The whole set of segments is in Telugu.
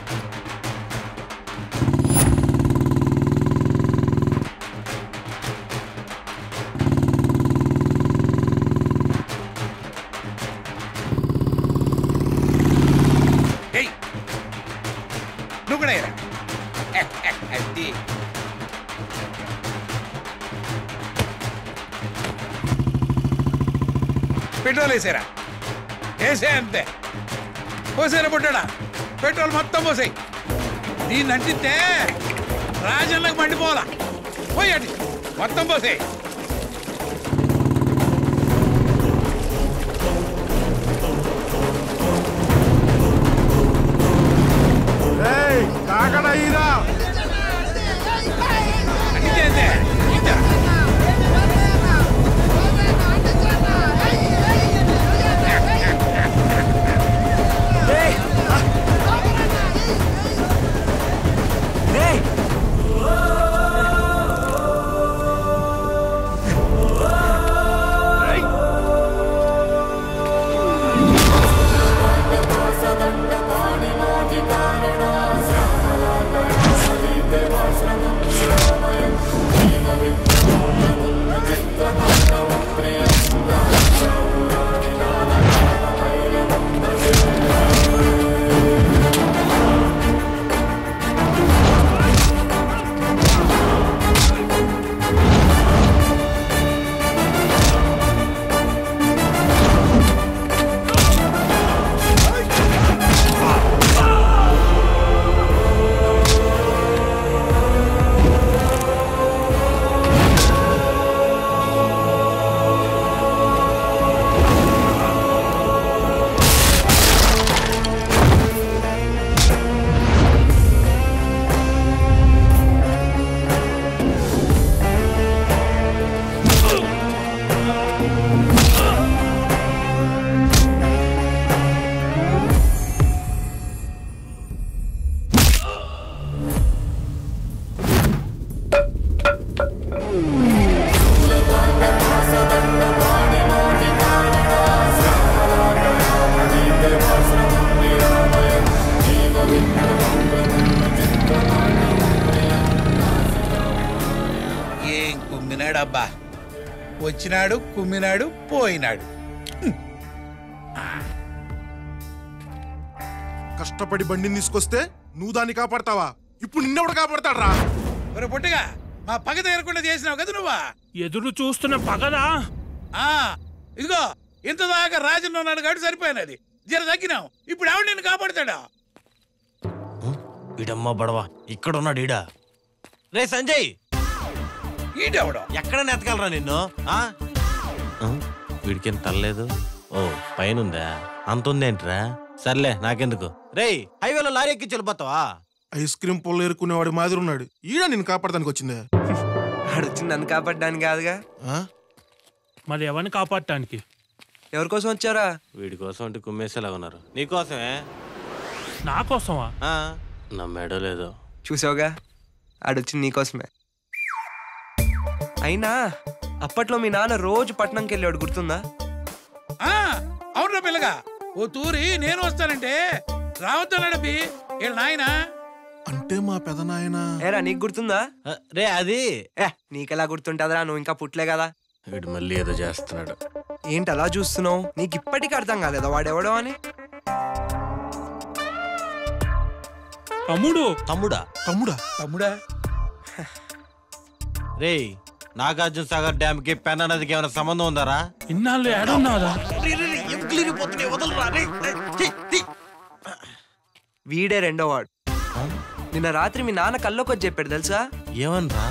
ఏయ్ నువ్వు కూడా ఏరా అది పెట్రోల్ వేసారా వేసే అంతే పోసారా పుట్టాడా పెట్రోల్ మొత్తం పోసాయి దీన్ని అంటితే రాజన్లకు మండిపోవాలా పోయాడు మొత్తం పోసాయి కాకడయ్యరా అంటితే అంతే అంతే. ఏం కుమ్మినాడు అబ్బా వచ్చినాడు కుమ్మినాడు పోయినాడు కష్టపడి బండిని తీసుకొస్తే నువ్వు దాన్ని కాపాడతావా ఇప్పుడు నిన్నెవడు కాపాడతాడ్రా ఒరే పొట్టిగా మా పగ తీరకుండా చేసినావు కదా నువ్వా ఎదురు చూస్తున్న పగదా ఆ ఇదిగో ఇంత దాకా రాజులో ఉన్నాడు కాబట్టి సరిపోయినది జర తగ్గినావు ఇప్పుడు ఆవిడ నిన్ను కాపాడుతాడా ఈడమ్మ బడవ ఇక్కడ ఉన్నాడు ఈడ రే సంజయ్ ఈడెవడో ఎక్కడ నెతకలరా నిన్ను ఆ? ఆ? వీడికేం తల్లేదు ఓ పైనుందా అంత ఉందేంట్రా సర్లే నాకెందుకు రేయ్ హైవేలో లారీ ఎక్కి వెళ్ళిపోతావా ఐస్ క్రీమ్ పొల్ల ఏరుకునేవాడి మాదిరి ఉన్నాడు ఈడ నిన్ను కాపాడడానికి వచ్చిందే ఆడొచ్చి నన్ను కాపాడడానికి కాదుగా ఆ? మరి ఎవరిని కాపాడటానికి ఎవరి కోసం వచ్చారా వీడి కోసం అంటే కుమ్మేసేలా ఉన్నారు నీకోసమే నా కోసమా ఆ? నమ్మాడో లేదో చూసావుగా ఆడొచ్చింది నీకోసమే అయినా అప్పట్లో మీ నాన్న రోజు పట్నంకి వెళ్ళాడు గుర్తుందా ఆ అవునరా పిల్లగా ఓ తూరి నేను వస్తానంటే రావద్దన్నాడు బి వీళ్ళ నాయన అంటే మా పెదనాయన ఏరా నీకు గుర్తుందా ఆ, రే అది ఏ నీకెలా గుర్తుంటదిరా నువ్వు ఇంకా పుట్టలే కదా వీడు మళ్ళీ ఏదో చేస్తున్నాడు ఏంటి అలా చూస్తున్నావు నీకు ఇప్పటికీ అర్థం కాలేదా వాడెవడో అని తమ్ముడు తమ్ముడా తమ్ముడా తమ్ముడా రేయ్ నాగార్జున సాగర్ డ్యామ్ కి పెన్నా నదికి ఏమైనా సంబంధం ఉందారా ఇన్నాళ్ళు ఏడున్నారా వీడే రెండో వాడు నిన్న రాత్రి మీ నాన్న కల్లోకి వచ్చి చెప్పాడు తెలుసా ఏమనరా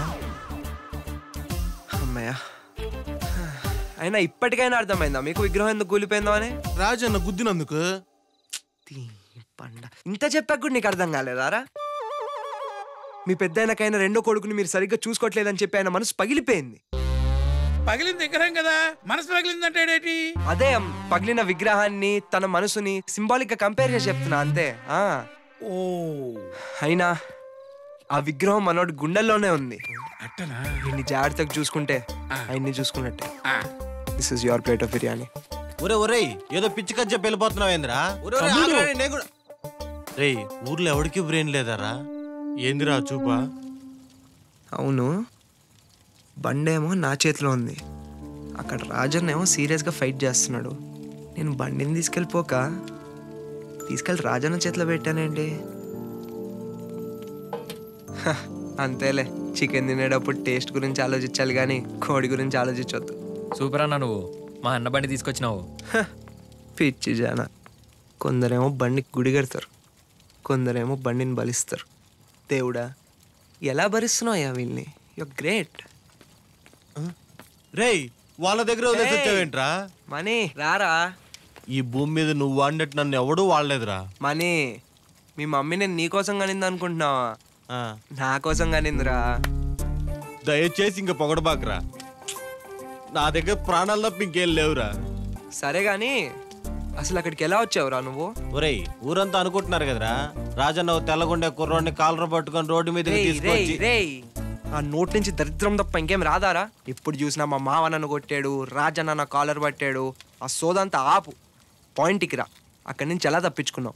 అమ్మయ్య అయినా ఇప్పటికైనా అర్థమైందా మీకు విగ్రహం ఎందుకు కూలిపోయిందో అని రాజన్న గుద్దినందుకు తీ పండ ఇంత చెప్పాక కూడా నీకు అర్థం కాలేదారా మీ పెద్దయినకైనా రెండో కొడుకుని మీరు సరిగ్గా చూసుకోవట్లేదని చెప్పి ఆయన మనసు పగిలిపోయింది పగిలింది విగ్రహం కదా మనసు పగిలిందంటాడేటి అదే అమ్, పగిలిన విగ్రహాన్ని తన మనసుని సింబాలిక్ గా కంపేర్ చేసి చెప్తున్నా అంతే ఆ ఓ అయినా ఆ విగ్రహం మనోడి గుండెల్లోనే ఉంది అట్టనా దీన్ని జాగ్రత్తగా చూసుకుంటే ఆ. ఆయన్ని చూసుకున్నట్టే ఆ, this is your plate of biryani ఒరే ఒరేయ్ ఏదో పిచ్చి కజ్జ వెళ్ళిపోతున్నావు ఏంద్రా ఒరే, ఒరే, తమ్ముడు. ఆగరా, నేను కూడా రేయ్ ఊర్లో ఎవడికి బ్రెయిన్ లేదారా ఏందిరా చూపా అవును బండేమో నా చేతిలో ఉంది అక్కడ రాజన్ ఏమో సీరియస్గా ఫైట్ చేస్తున్నాడు నేను బండిని తీసుకెళ్ళిపోక తీసుకెళ్ళి రాజన్న చేతిలో పెట్టానేంటి హ, అంతేలే చికెన్ తినేటప్పుడు టేస్ట్ గురించి ఆలోచించాలి కానీ కోడి గురించి ఆలోచించవద్దు సూపర్ అన్న నువ్వు మా అన్న బండి తీసుకొచ్చినావు హ, పిచ్చి జాన కొందరేమో బండికి గుడి కడతారు కొందరేమో బండిని బలిస్తారు దేవుడా ఎలా భరిస్తున్నావు వీళ్ళని యు గ్రేట్ రేయ్ వాళ్ళ దగ్గర వదిలేసి వచ్చావేంట్రా మనీ రారా ఈ భూమి మీద నువ్వు వాడినట్టు నన్ను ఎవడూ వాడలేదురా మనీ మీ మమ్మీ నేను నీ కోసం కనింది అనుకుంటున్నావా ఆ, నా కోసం కనిందిరా దయచేసి ఇంక పొగడబాకరా నా దగ్గర ప్రాణాలు తప్ప ఇంకేం లేవురా సరే గాని అసలు అక్కడికి ఎలా వచ్చావురా నువ్వు ఒరేయ్ ఊరంతా అనుకుంటున్నారు కదరా రాజన్న ఓ తెల్లగుండే కుర్రోడిని కాలర పట్టుకొని రోడ్డు మీదకి రేయ్, రేయ్, తీసుకొచ్చి రేయ్. ఆ నోట్ నుంచి దరిద్రం తప్ప ఇంకేం రాదారా ఇప్పుడు చూసినా మా మావ నన్ను కొట్టాడు రాజన్న నా కాలర్ పట్టాడు ఆ సోదంతా ఆపు పాయింట్కి రా అక్కడి నుంచి ఎలా తప్పించుకున్నావు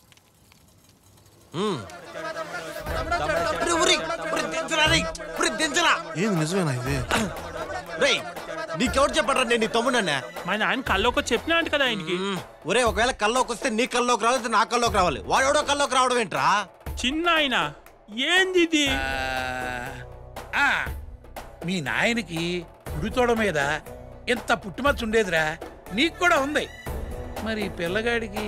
ఉమ్. ఒరేయ్, ఒరేయ్, ఒరేయ్, దించరా రేయ్, ఒరేయ్, దించరా. ఏంది నిజమేనా ఇది రేయ్ నీకెవరు చెప్పడరా నేను నీ తమ్ముడన్నా మా నాయన కల్లోకి చెప్పినా అంట కదా ఆయనకి ఒరే ఒకవేళ కల్లోకి వస్తే నీ కల్లోకి రావాలి నా కల్లోకి రావాలి వాడెవడో కల్లోకి రావడం ఏంట్రా చిన్న ఆయన ఏంది ఇది ఆ, మీ నాయనకి ఉడితోడ మీద ఎంత పుట్టుమచ్చ ఉండేదిరా నీకు కూడా ఉంది మరి ఈ పిల్లగాడికి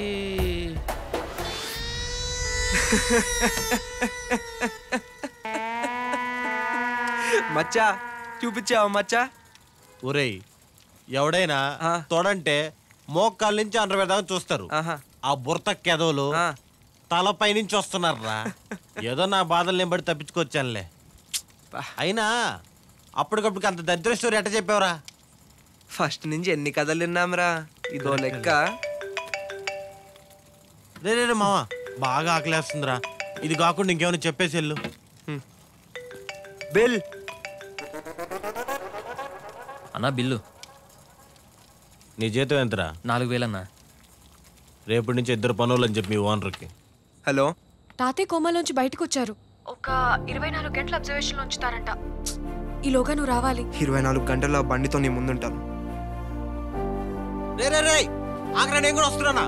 మచ్చా చూపించావా మచ్చా ఒరేయ్ ఎవడైనా ఆ. తొడంటే మోకాళ్ళ నుంచి అండర్ దాకా చూస్తారు ఆహా ఆ బుర్త కెదవులు ఆ. తలపై నుంచి వస్తున్నారా ఏదో నా బాధలు నేను బట్టి తప్పించుకొచ్చానులే బా. అయినా అప్పటికప్పుడు అంత దరిద్ర స్టోరీ ఎట్ట చెప్పావురా ఫస్ట్ నుంచి ఎన్ని కథలు విన్నాంరా ఇదో లెక్క రే రే రే మామ బాగా ఆకలేస్తుందిరా ఇది కాకుండా ఇంకేమైనా చెప్పేసి వెళ్ళు బిల్ అన్న బిల్లు నీ జీతం ఎంతరా నాలుగు వేలన్నా రేపటి నుంచి ఇద్దరు పనులు అని చెప్పి మీ ఓనర్కి హలో తాతయ్య కోమాలోంచి బయటకు వచ్చారు ఒక ఇరవై నాలుగు గంటల అబ్జర్వేషన్ ఉంచుతారంట ఈలోగా నువ్వు రావాలి ఇరవై నాలుగు గంటల బండితో నీ ముందుంటాను రే రే రే ఆగ్రా నేను కూడా వస్తున్నానా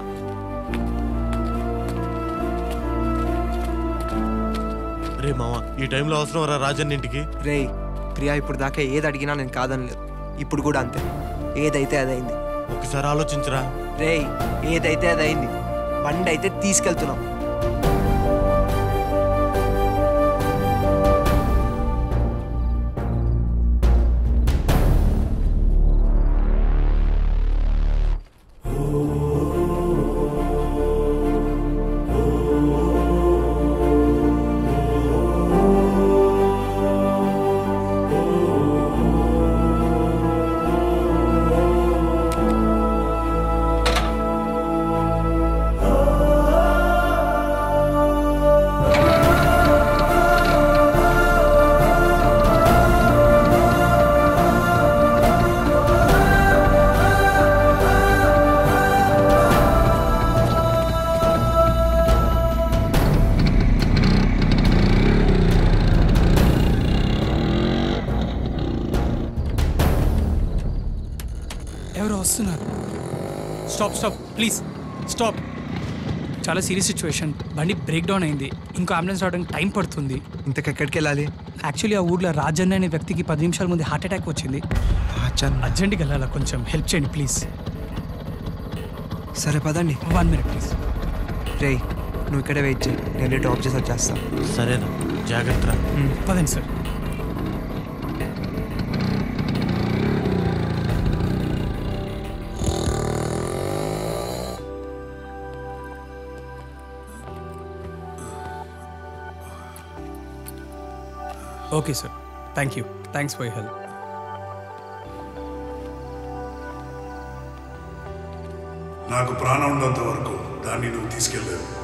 రే మామ ఈ టైంలో అవసరం రా రాజన్ ఇంటికి రేయ్ ప్రియా ఇప్పుడు దాకా ఏది అడిగినా నేను కాదని లేదు ఇప్పుడు కూడా అంతే ఏదైతే అదైంది ఒకసారి ఆలోచించరా రేయ్ ఏదైతే అదైంది బండి అయితే తీసుకెళ్తున్నాం ఎవరో వస్తున్నారు స్టాప్ స్టాప్ ప్లీజ్ స్టాప్ చాలా సీరియస్ సిచ్యువేషన్ బండి బ్రేక్ డౌన్ అయింది ఇంకో అంబులెన్స్ రావడానికి టైం పడుతుంది ఇంతకెక్కడికి వెళ్ళాలి యాక్చువల్లీ ఆ ఊర్లో రాజన్న అనే వ్యక్తికి పది నిమిషాల ముందు హార్ట్ అటాక్ వచ్చింది రాజన్ అర్జెంట్గా వెళ్ళాలా కొంచెం హెల్ప్ చేయండి ప్లీజ్ సరే పదండి వన్ మినిట్ ప్లీజ్ రేయ్ నువ్వు ఇక్కడే వెయిట్ చేయి నేను డ్రాప్ చేసి వచ్చేస్తా సరేనా జాగ్రత్త రా. పదండి sir okay sir thank you thanks for you help నాకు ప్రాణం ఉన్నంత వరకు దాన్ని నువ్వు తీసుకెళ్ళలేవు